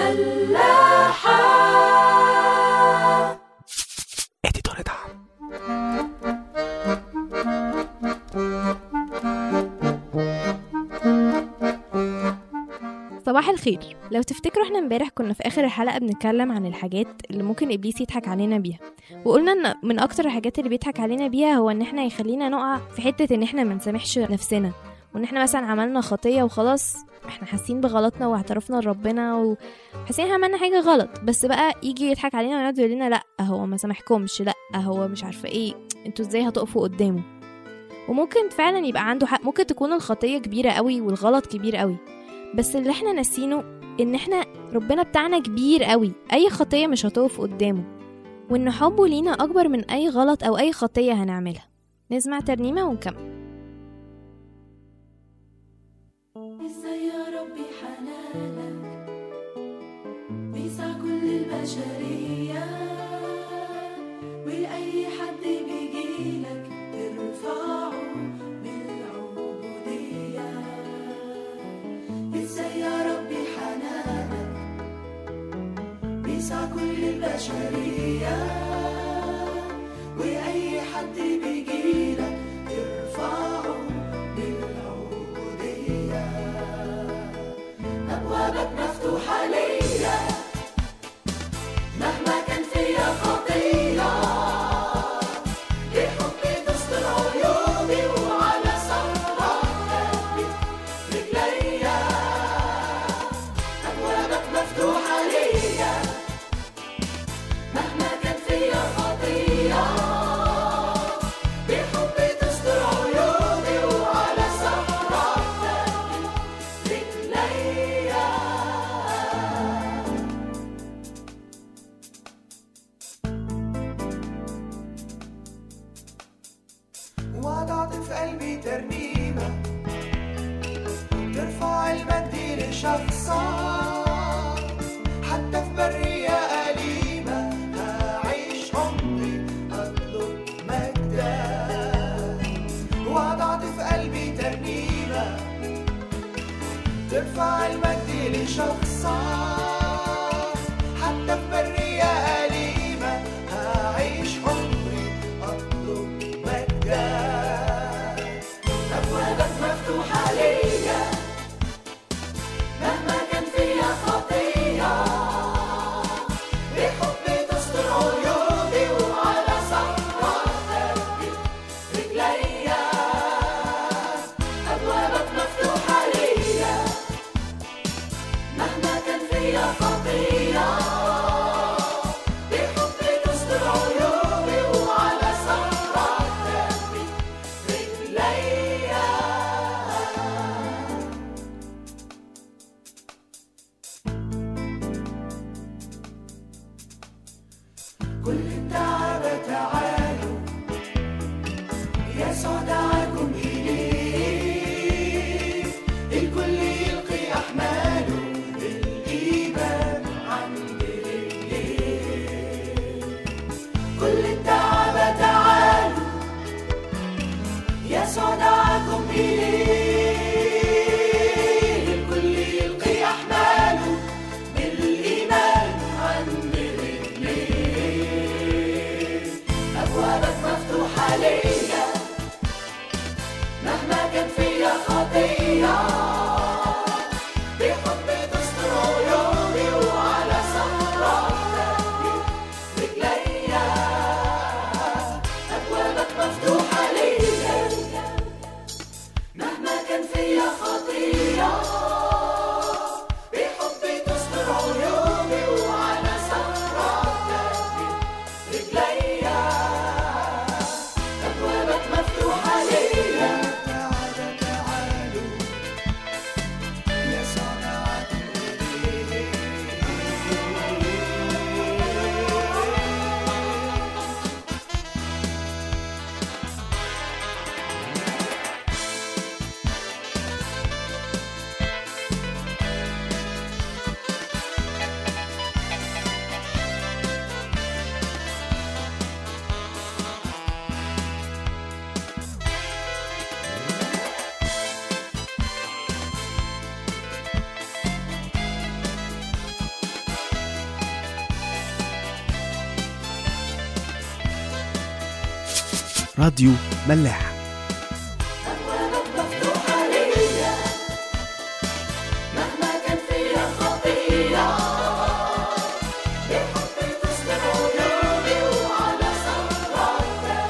الملاحة اديتور دعم صباح الخير لو تفتكروا احنا امبارح كنا في اخر الحلقه بنتكلم عن الحاجات اللي ممكن ابليس يضحك علينا بيها وقلنا ان من اكتر الحاجات اللي بيضحك علينا بيها هو ان احنا يخلينا نقع في حته ان احنا ما نسامحش نفسنا وان احنا مثلا عملنا خطيه وخلاص احنا حاسين بغلطنا واعترفنا لربنا وحاسين احنا عملنا حاجه غلط بس بقى يجي يضحك علينا ويقعد يقول لنا لا هو ما سامحكمش لا هو مش عارفه ايه انتوا ازاي هتقفوا قدامه وممكن فعلا يبقى عنده حق ممكن تكون الخطيه كبيره قوي والغلط كبير قوي بس اللي احنا ناسينه ان احنا ربنا بتاعنا كبير قوي اي خطية مش هتقف قدامه وان حبه لينا اكبر من اي غلط او اي خطية هنعملها نسمع ترنيمة ونكمل ازاي يا ربي حنانك بيسع كل البشرية وأي حد بيجيلك ترفعه بالعبودية ازاي يا ربي حنانك بيسع كل البشرية وأي حد بيجيلك ترفعه بالعبودية أبوابك مفتوحة ليا مهما كان فيا خطية بحبي تستر عيوبي وعلى صخرة ثبت رجليا أبوابك مفتوحة ليا مهما كان فيا خطية بحبي تستر عيوبي وعلى صخرة ثبت رجليا وضعت في قلبي ترنيمة ترفع المجد لشخصك حتى في برية أليمة هعيش عمري أطلب مجدك وضعت في قلبي ترنيمة ترفع المجد لشخصك حتى في برية أليمة هعيش عمري أطلب مجدك أبوابك مفتوحة ليا مهما كان فيا خطية بحبي تستر عيوبي وعلى صخرة ثبت رجليا أبوابك مفتوحة ليا مهما كان فيا راديو ملاح أبوابك مفتوحة ليا مهما كان فيا خطية بحبك تستر عيوني وعلى صخرك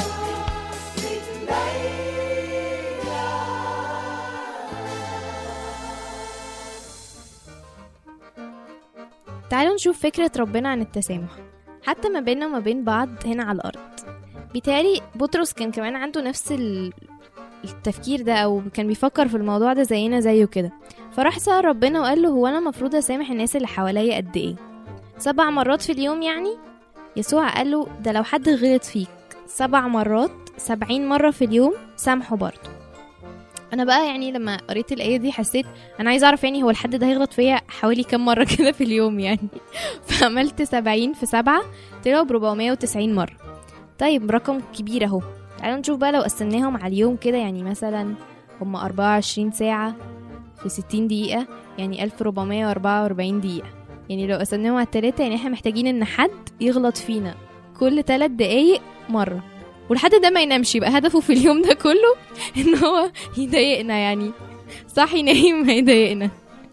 تعالوا نشوف فكرة ربنا عن التسامح حتى ما بيننا وما بين بعض هنا على الأرض بيتهيألي بطرس كان كمان عنده نفس ال- التفكير ده أو كان بيفكر في الموضوع ده زينا زيه كده فراح سأل ربنا وقال له هو أنا المفروض أسامح الناس اللي حواليا قد إيه سبع مرات في اليوم يعني يسوع قال له ده لو حد غلط فيك سبع مرات سبعين مرة في اليوم سامحه برضه أنا بقى يعني لما قريت الآية دي حسيت أنا عايزة أعرف يعني هو الحد ده هيغلط فيا حوالي كام مرة كده في اليوم يعني فعملت سبعين في سبعة طلعوا بربعمية وتسعين مرة طيب رقم كبير اهو تعالوا نشوف بقى لو قسمناهم على اليوم كده يعني مثلا هم أربعة وعشرين ساعة في ستين دقيقة يعني ألف ربعمية وأربعة وأربعين دقيقة يعني لو قسمناهم على التلاتة يعني احنا محتاجين ان حد يغلط فينا كل تلات دقايق مرة والحد ده ما ينامش يبقى هدفه في اليوم ده كله ان هو يضايقنا يعني صاحي نايم هيضايقنا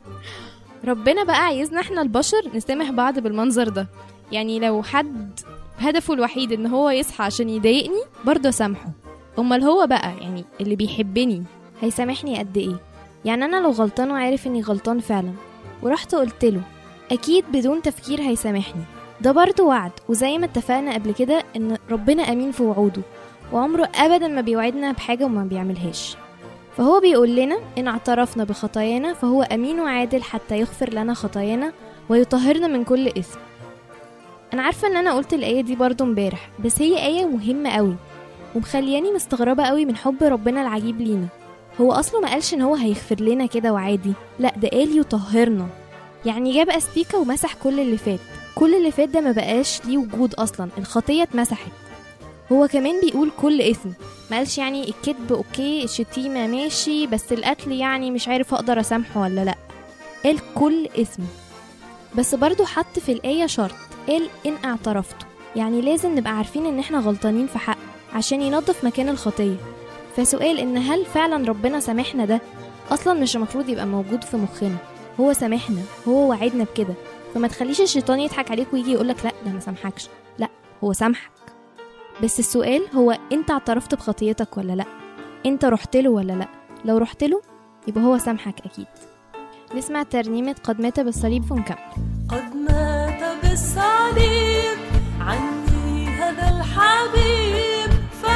ربنا بقى عايزنا احنا البشر نسامح بعض بالمنظر ده يعني لو حد هدفه الوحيد ان هو يصحى عشان يضايقني برضه اسامحه امال هو بقى يعني اللي بيحبني هيسامحني قد ايه يعني انا لو غلطان وعارف اني غلطان فعلا ورحت قلت له اكيد بدون تفكير هيسامحني ده برضه وعد وزي ما اتفقنا قبل كده ان ربنا امين في وعوده وعمره ابدا ما بيوعدنا بحاجه وما بيعملهاش فهو بيقول لنا ان اعترفنا بخطايانا فهو امين وعادل حتى يغفر لنا خطايانا ويطهرنا من كل اثم انا عارفه ان انا قلت الايه دي برضو امبارح بس هي ايه مهمه قوي ومخلياني مستغربه قوي من حب ربنا العجيب لينا هو اصله ما قالش ان هو هيغفر لنا كده وعادي لا ده قال يطهرنا يعني جاب استيكه ومسح كل اللي فات كل اللي فات ده ما بقاش ليه وجود اصلا الخطيه اتمسحت هو كمان بيقول كل اسم ما قالش يعني الكذب اوكي الشتيمه ماشي بس القتل يعني مش عارف اقدر اسامحه ولا لا قال كل اسم بس برضو حط في الآية شرط قال إن اعترفتوا يعني لازم نبقى عارفين إن إحنا غلطانين في حق عشان ينظف مكان الخطية فسؤال إن هل فعلا ربنا سامحنا ده أصلا مش المفروض يبقى موجود في مخنا هو سامحنا هو وعدنا بكده فما تخليش الشيطان يضحك عليك ويجي يقولك لا ده ما سامحكش لا هو سامحك بس السؤال هو انت اعترفت بخطيتك ولا لا انت رحت له ولا لا لو رحت له يبقى هو سامحك اكيد نسمع ترنيمة قد مات بالصليب ونكمل قد مات بالصليب عني هذا الحبيب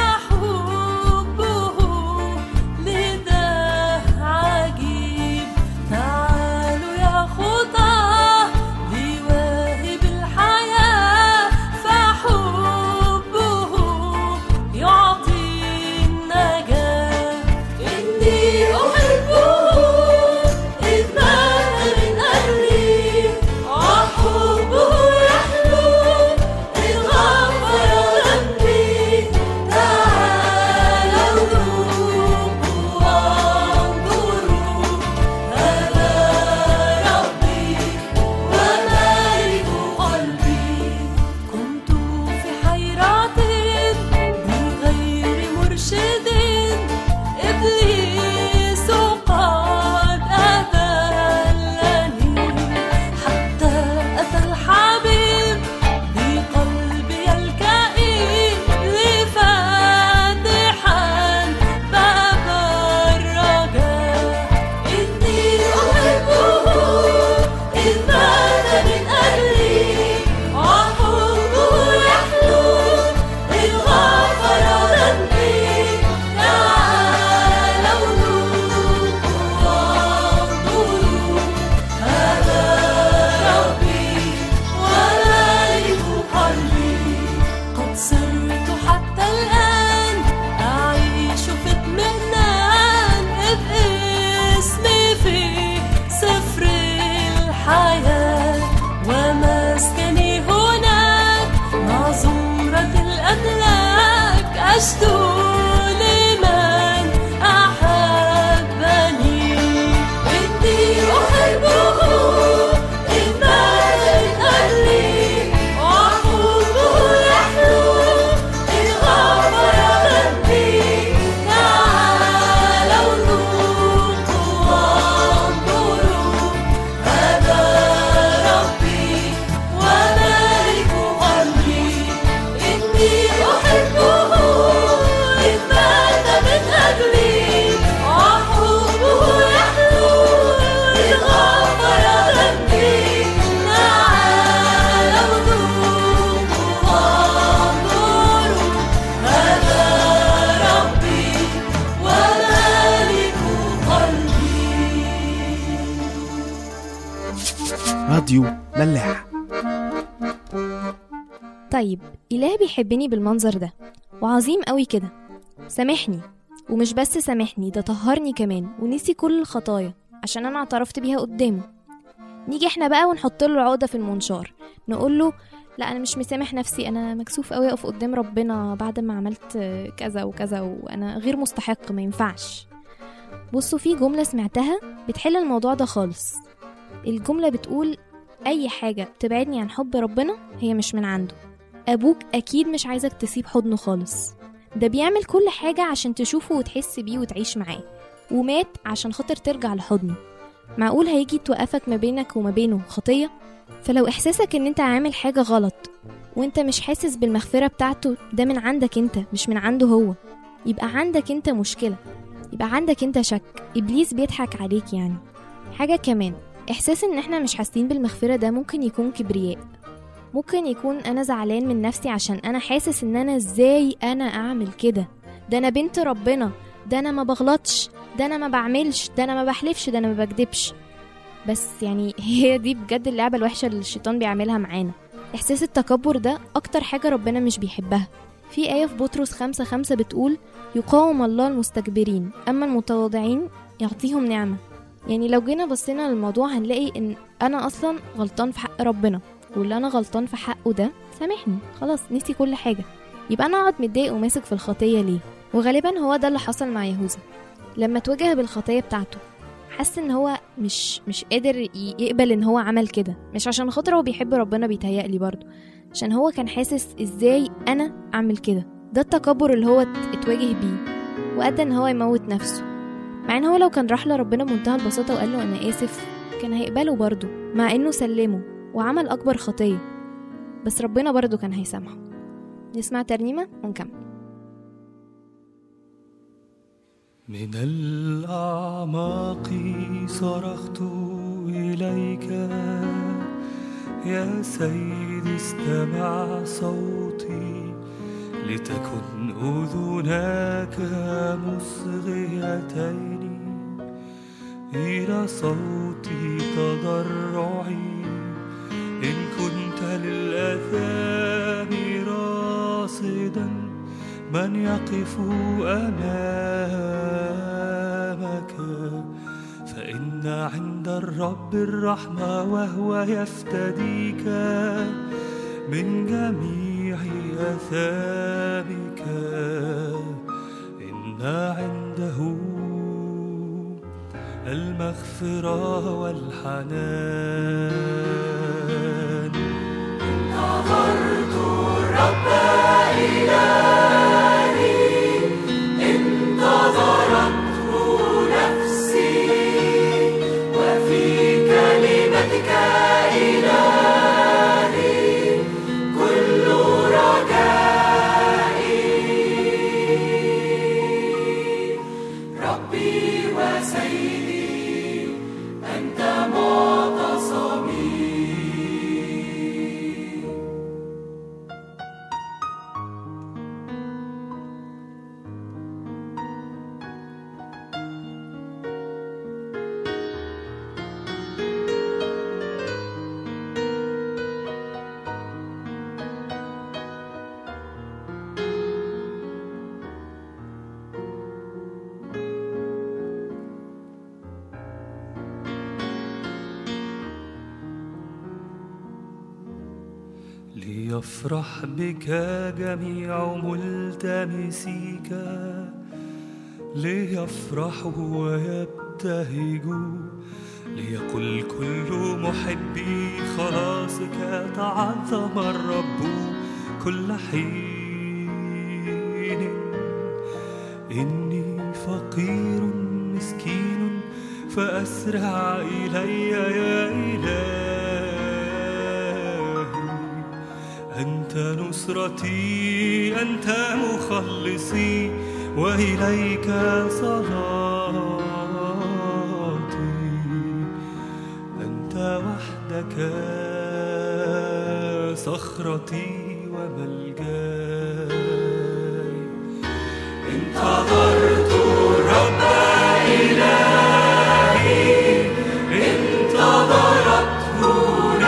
فحبه لده عجيب تعالوا يا خطاه لواهب الحياة فحبه يعطي النجاة إني أحبه إذ مات من أجلي وحبه يحلو راديو ملاح طيب إله بيحبني بالمنظر ده وعظيم قوي كده سامحني ومش بس سامحني ده طهرني كمان ونسي كل الخطايا عشان أنا اعترفت بيها قدامه نيجي احنا بقى ونحط له العقدة في المنشار نقول له لا انا مش مسامح نفسي انا مكسوف قوي اقف قدام ربنا بعد ما عملت كذا وكذا وانا غير مستحق ما ينفعش بصوا في جملة سمعتها بتحل الموضوع ده خالص الجملة بتقول أي حاجة تبعدني عن حب ربنا هي مش من عنده أبوك أكيد مش عايزك تسيب حضنه خالص ده بيعمل كل حاجة عشان تشوفه وتحس بيه وتعيش معاه ومات عشان خاطر ترجع لحضنه معقول هيجي توقفك ما بينك وما بينه خطية فلو إحساسك إن أنت عامل حاجة غلط وأنت مش حاسس بالمغفرة بتاعته ده من عندك أنت مش من عنده هو يبقى عندك أنت مشكلة يبقى عندك أنت شك إبليس بيضحك عليك يعني حاجة كمان إحساس إن إحنا مش حاسين بالمغفرة ده ممكن يكون كبرياء ممكن يكون أنا زعلان من نفسي عشان أنا حاسس إن أنا إزاي أنا أعمل كده ده أنا بنت ربنا ده أنا ما بغلطش ده أنا ما بعملش ده أنا ما بحلفش ده أنا ما بكدبش بس يعني هي دي بجد اللعبة الوحشة اللي الشيطان بيعملها معانا إحساس التكبر ده أكتر حاجة ربنا مش بيحبها في آية في بطرس خمسة خمسة بتقول يقاوم الله المستكبرين أما المتواضعين يعطيهم نعمة يعني لو جينا بصينا للموضوع هنلاقي ان انا اصلا غلطان في حق ربنا واللي انا غلطان في حقه ده سامحني خلاص نسي كل حاجه يبقى انا اقعد متضايق وماسك في الخطيه ليه وغالبا هو ده اللي حصل مع يهوذا لما اتواجه بالخطيه بتاعته حس ان هو مش مش قادر ي- يقبل ان هو عمل كده مش عشان خاطر هو بيحب ربنا بيتهيألي برضه عشان هو كان حاسس ازاي انا اعمل كده ده التكبر اللي هو ات- اتواجه بيه وادى ان هو يموت نفسه مع ان هو لو كان راح لربنا بمنتهى البساطة وقال له أنا آسف كان هيقبله برضه مع إنه سلمه وعمل أكبر خطية بس ربنا برضه كان هيسامحه نسمع ترنيمة ونكمل من الأعماق صرخت إليك يا سيدي استمع صوتي لتكن أذناك مصغيتين إلى صوتي تضرعي إن كنت للأثام راصدا من يقف أمامك فإن عند الرب الرحمة وهو يفتديك من جميع أثامك إن عنده المغفرة والحنان ليفرح بك جميع ملتمسيك ليفرحوا ويبتهجوا ليقل كل محبي خلاصك تعظم الرب كل حين إني فقير مسكين فأسرع إلي يا إلهي أنت نصرتي أنت مخلصي وإليك صلاتي أنت وحدك صخرتي وملجاي انتظرت الرب إلهي انتظرته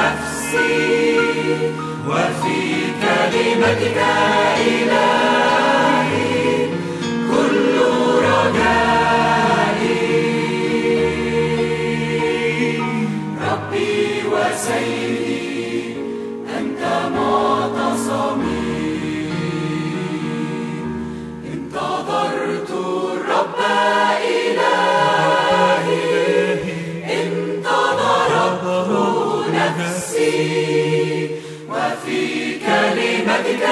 نفسي وفي كلمتك إلهي كل رجائي ربي وسيدي أنت معتصمي انتظرت الرب إلهي انتظرت نفسي وفي كلمتك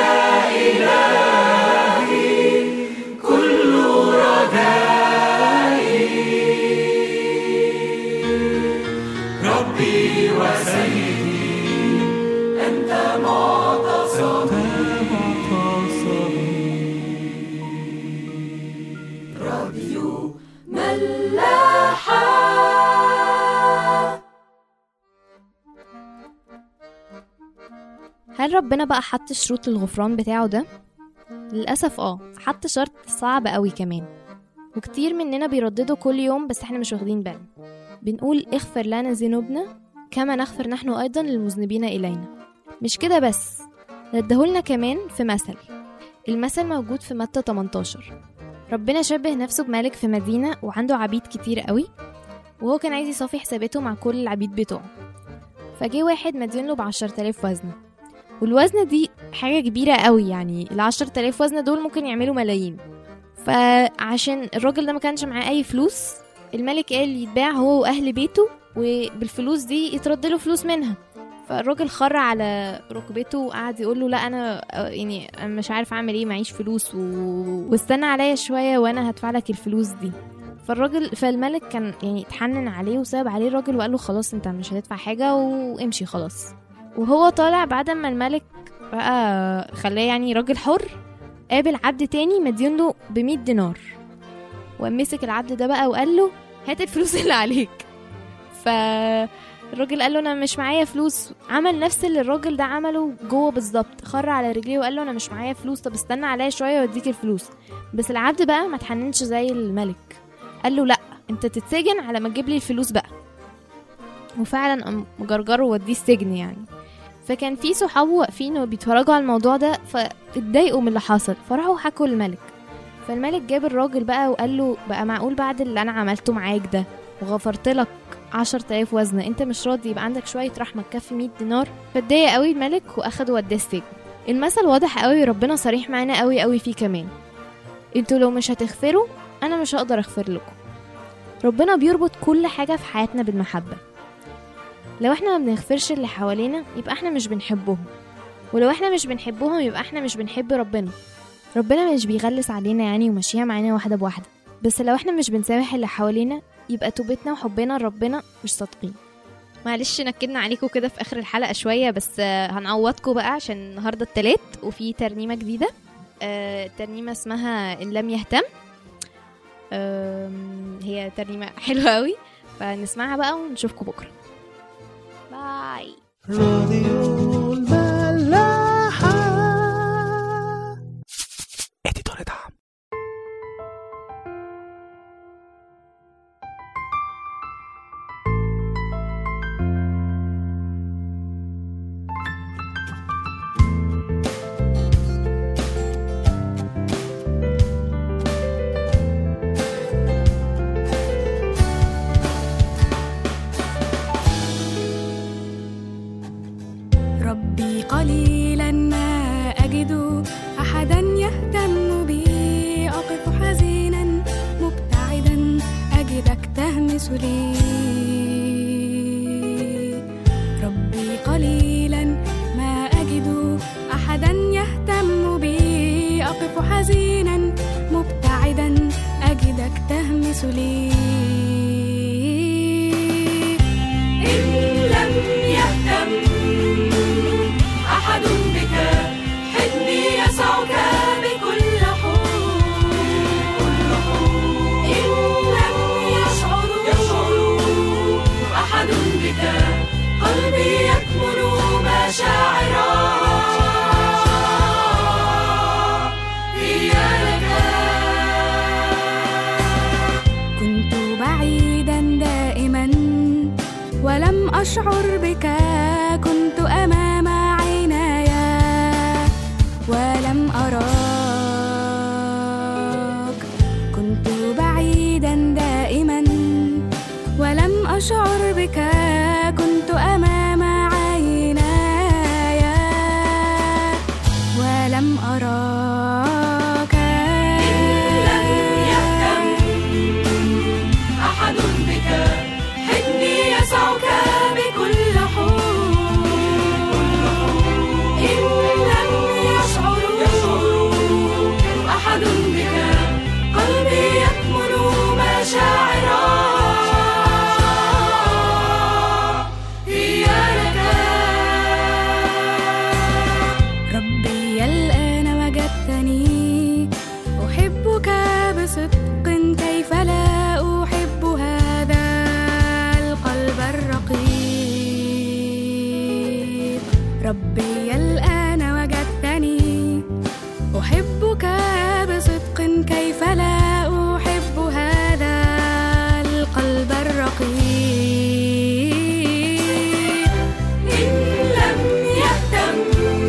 إلهي كل رجائي ربي وسيدي أنت معتصمي راديو ملاحة هل ربنا بقى حط شروط للغفران بتاعه ده؟ للأسف اه حط شرط صعب قوي كمان وكتير مننا بيرددوا كل يوم بس احنا مش واخدين بالنا بنقول اغفر لنا ذنوبنا كما نغفر نحن أيضا للمذنبين إلينا مش كده بس ده اداهولنا كمان في مثل المثل موجود في متى 18 ربنا شبه نفسه بملك في مدينة وعنده عبيد كتير قوي وهو كان عايز يصفي حساباته مع كل العبيد بتوعه فجه واحد مدين له بعشرة آلاف وزنة والوزنة دي حاجة كبيرة قوي يعني العشرة آلاف وزنة دول ممكن يعملوا ملايين فعشان الراجل ده ما كانش معاه أي فلوس الملك قال يتباع هو وأهل بيته وبالفلوس دي يترد له فلوس منها فالراجل خر على ركبته وقعد يقول له لا انا آه، يعني أنا مش عارف اعمل ايه معيش فلوس و... واستنى عليا شويه وانا هدفع لك الفلوس دي فالراجل فالملك كان يعني اتحنن عليه وساب عليه الراجل وقال له خلاص انت مش هتدفع حاجه وامشي خلاص وهو طالع بعد ما الملك بقى خلاه يعني راجل حر قابل عبد تاني مدين له ب دينار ومسك العبد ده بقى وقال له هات الفلوس اللي عليك فالراجل قال له انا مش معايا فلوس عمل نفس اللي الراجل ده عمله جوه بالظبط خر على رجليه وقال له انا مش معايا فلوس طب استنى عليا شويه واديك الفلوس بس العبد بقى ما تحننش زي الملك قال له لا انت تتسجن على ما تجيب لي الفلوس بقى وفعلا قام مجرجره ووديه السجن يعني فكان في صحابه واقفين وبيتفرجوا على الموضوع ده فاتضايقوا من اللي حصل فراحوا حكوا الملك فالملك جاب الراجل بقى وقال له بقى معقول بعد اللي انا عملته معاك ده وغفرت لك عشر تلاف وزنة انت مش راضي يبقى عندك شوية رحمة تكفي 100 دينار فاتضايق قوي الملك واخده وداه السجن المثل واضح قوي ربنا صريح معانا قوي قوي فيه كمان انتوا لو مش هتغفروا انا مش هقدر اغفر لكم ربنا بيربط كل حاجة في حياتنا بالمحبة لو احنا ما بنغفرش اللي حوالينا يبقى احنا مش بنحبهم ولو احنا مش بنحبهم يبقى احنا مش بنحب ربنا ربنا مش بيغلس علينا يعني وماشيها معانا واحدة بواحدة بس لو احنا مش بنسامح اللي حوالينا يبقى توبتنا وحبنا لربنا مش صادقين معلش نكدنا عليكم كده في اخر الحلقه شويه بس آه، هنعوضكم بقى عشان النهارده التلات وفي ترنيمه جديده آه، ترنيمه اسمها ان لم يهتم آم، هي ترنيمه حلوه قوي فنسمعها بقى ونشوفكم بكره باي راديو الملاحة اديتور دعم ربي قليلا ما أجد أحدا يهتم بي أقف حزينا مبتعدا أجدك تهمس لي ربي قليلا ما أجد أحدا يهتم بي أقف حزينا مبتعدا أجدك تهمس لي إن لم يهتم أحد بك حضني يسعك بكل حب إن لم يشعر أحد بك قلبي يكمن مشاعرا إياك كنت بعيدا دائما ولم أشعر بك كنت ربي الآن وجدتني أحبك بصدق كيف لا أحب هذا القلب الرقيق إن لم يهتم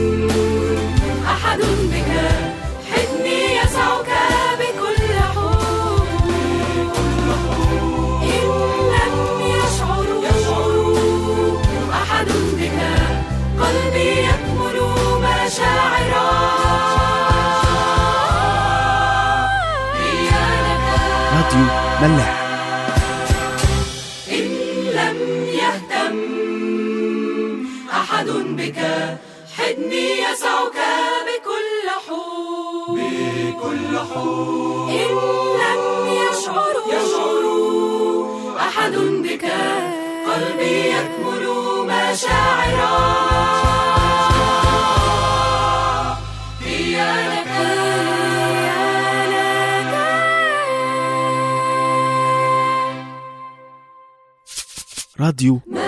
أحد بك حضني يسعك بكل حب إن لم يشعر أحد بك قلبي يكمن مشاعرا هي لك راديو ملاح إن لم يهتم أحد بك حضني يسعك بكل حب بكل حب إن لم يشعر يشعر أحد بك قلبي يكمن مشاعرا هي لك راديو